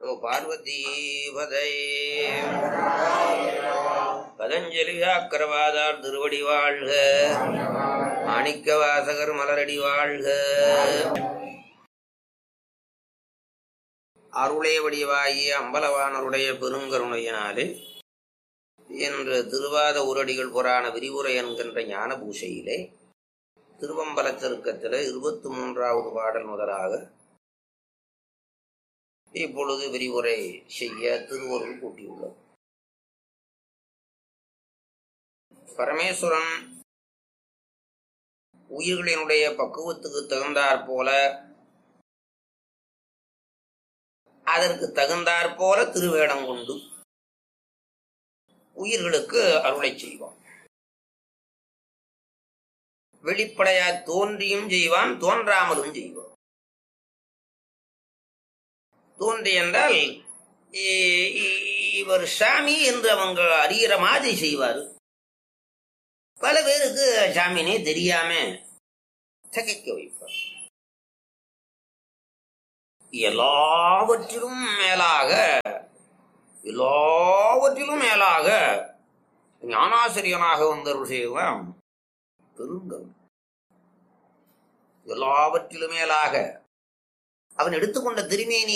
பார்வதீபதை பதஞ்சலி ஆக்கரவாதார் திருவடி வாழ்க மாணிக்க வாசகர் மலரடி வாழ்க அருளே வடிவாகிய அம்பலவானருடைய பெருங்கருணையினாலே என்று திருவாத உரடிகள் புராண விரிவுரை என்கின்ற ஞான பூஷையிலே திருவம்பலத் திருக்கத்திலே இருபத்தி மூன்றாவது பாடல் முதலாக இப்பொழுது விரிவுரை செய்ய திருவருள் கூட்டியுள்ளது பரமேஸ்வரன் உயிர்களினுடைய பக்குவத்துக்கு தகுந்தாற் போல அதற்கு தகுந்தாற் போல திருவேடம் கொண்டு உயிர்களுக்கு அருளை செய்வான் வெளிப்படையா தோன்றியும் செய்வான் தோன்றாமலும் செய்வான் தோன்றி என்றால் இ- இ- இவர் சாமி என்று அவங்க அறிகிற மாதிரி செய்வார் பல பேருக்கு சாமினே தெரியாம திகைக்க வைப்பார் எல்லாவற்றிலும் மேலாக எல்லாவற்றிலும் மேலாக ஞானாசிரியனாக வந்த விஷயம் பெருங்கல் எல்லாவற்றிலும் மேலாக அவன் எடுத்துக்கொண்ட திருமேனி